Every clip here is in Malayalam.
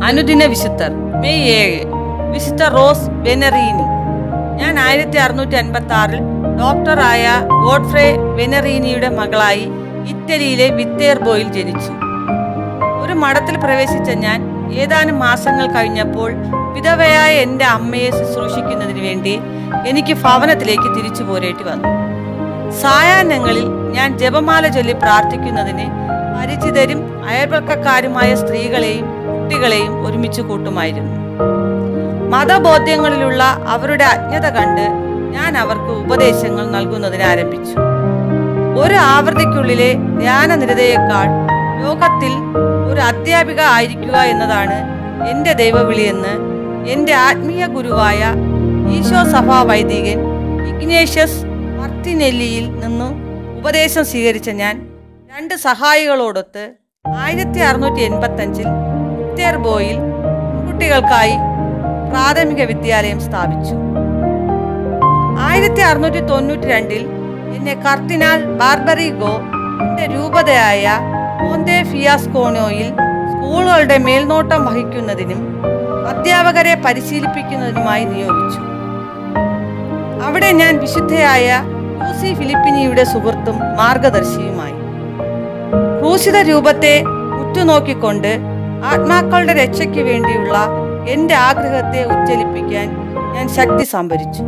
അനുദിന വിശുദ്ധർ മെയ് ഏഴ് വിശുദ്ധ റോസ് വെനറീനി ഞാൻ ആയിരത്തി അറുന്നൂറ്റി അൻപത്തി ആറിൽ ഡോക്ടറായ ഗോഡ്ഫ്രേ വെനറീനിയുടെ മകളായി ഇറ്റലിയിലെ വിത്തേർബോയിൽ ജനിച്ചു ഒരു മഠത്തിൽ പ്രവേശിച്ച ഞാൻ ഏതാനും മാസങ്ങൾ കഴിഞ്ഞപ്പോൾ വിധവയായ എൻ്റെ അമ്മയെ ശുശ്രൂഷിക്കുന്നതിന് വേണ്ടി എനിക്ക് ഭവനത്തിലേക്ക് തിരിച്ചു പോരേണ്ടി വന്നു സായാഹ്നങ്ങളിൽ ഞാൻ ജപമാല ചൊല്ലി പ്രാർത്ഥിക്കുന്നതിന് പരിചിതരും അയൽപക്കക്കാരുമായ സ്ത്രീകളെയും കുട്ടികളെയും ഒരുമിച്ച് കൂട്ടുമായിരുന്നു മതബോധ്യങ്ങളിലുള്ള അവരുടെ അജ്ഞത കണ്ട് ഞാൻ അവർക്ക് ഉപദേശങ്ങൾ നൽകുന്നതിന് ആരംഭിച്ചു ഒരു ആവൃത്തിക്കുള്ളിലെ ധ്യാനനിരതയേക്കാൾ ലോകത്തിൽ ഒരു അധ്യാപിക ആയിരിക്കുക എന്നതാണ് എൻ്റെ ദൈവവിളിയെന്ന് എൻ്റെ ആത്മീയ ഗുരുവായ ഈശോ സഭാ വൈദികൻ ഇഗ്നേഷ്യസ് മർത്തിനെല്ലിയിൽ നിന്നും ഉപദേശം സ്വീകരിച്ച ഞാൻ രണ്ട് സഹായികളോടൊത്ത് ആയിരത്തി അറുന്നൂറ്റി എൺപത്തഞ്ചിൽ ഉത്തേർബോയിൽ കുട്ടികൾക്കായി പ്രാഥമിക വിദ്യാലയം സ്ഥാപിച്ചു ആയിരത്തി അറുന്നൂറ്റി തൊണ്ണൂറ്റി രണ്ടിൽ എന്നെ കർദിനാൾ ബാർബറിഗോ എന്റെ രൂപതയായ മോന്തെ ഫിയാസ്കോണോയിൽ സ്കൂളുകളുടെ മേൽനോട്ടം വഹിക്കുന്നതിനും അധ്യാപകരെ പരിശീലിപ്പിക്കുന്നതിനുമായി നിയോഗിച്ചു അവിടെ ഞാൻ വിശുദ്ധയായ ലൂസി ഫിലിപ്പിനിയുടെ സുഹൃത്തും മാർഗദർശിയുമായി ക്രൂശിത രൂപത്തെ ഉറ്റുനോക്കിക്കൊണ്ട് ആത്മാക്കളുടെ രക്ഷയ്ക്ക് വേണ്ടിയുള്ള എന്റെ ആഗ്രഹത്തെ ഉജ്ജ്വലിപ്പിക്കാൻ ഞാൻ ശക്തി സംഭരിച്ചു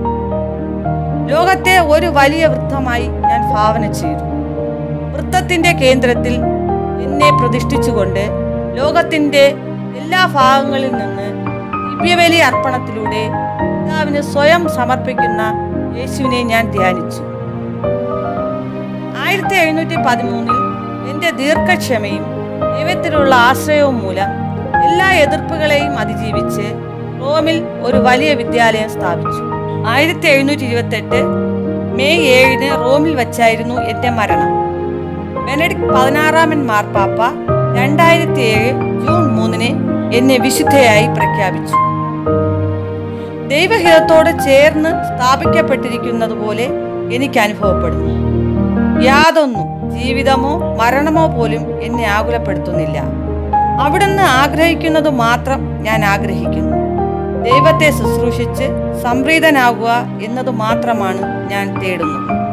ലോകത്തെ ഒരു വലിയ വൃത്തമായി ഞാൻ ഭാവന ചെയ്തു വൃത്തത്തിന്റെ കേന്ദ്രത്തിൽ എന്നെ പ്രതിഷ്ഠിച്ചുകൊണ്ട് ലോകത്തിന്റെ എല്ലാ ഭാഗങ്ങളിൽ നിന്ന് ദിവ്യബലി അർപ്പണത്തിലൂടെ പിതാവിന് സ്വയം സമർപ്പിക്കുന്ന യേശുവിനെ ഞാൻ ധ്യാനിച്ചു ആയിരത്തി എഴുന്നൂറ്റി പതിമൂന്നിൽ എൻ്റെ ദീർഘക്ഷമയും ദൈവത്തിലുള്ള ആശ്രയവും മൂലം എല്ലാ എതിർപ്പുകളെയും അതിജീവിച്ച് റോമിൽ ഒരു വലിയ വിദ്യാലയം സ്ഥാപിച്ചു ആയിരത്തി എഴുന്നൂറ്റി ഇരുപത്തെട്ട് മെയ് ഏഴിന് റോമിൽ വച്ചായിരുന്നു എൻ്റെ മരണം ബെനഡിക് പതിനാറാമൻ മാർപ്പാപ്പ രണ്ടായിരത്തി ഏഴ് ജൂൺ മൂന്നിന് എന്നെ വിശുദ്ധയായി പ്രഖ്യാപിച്ചു ദൈവഹിതത്തോട് ചേർന്ന് സ്ഥാപിക്കപ്പെട്ടിരിക്കുന്നത് പോലെ എനിക്ക് അനുഭവപ്പെടുന്നു യാതൊന്നും ജീവിതമോ മരണമോ പോലും എന്നെ ആകുലപ്പെടുത്തുന്നില്ല അവിടുന്ന് ആഗ്രഹിക്കുന്നത് മാത്രം ഞാൻ ആഗ്രഹിക്കുന്നു ദൈവത്തെ ശുശ്രൂഷിച്ച് സംപ്രീതനാകുക എന്നത് മാത്രമാണ് ഞാൻ തേടുന്നത്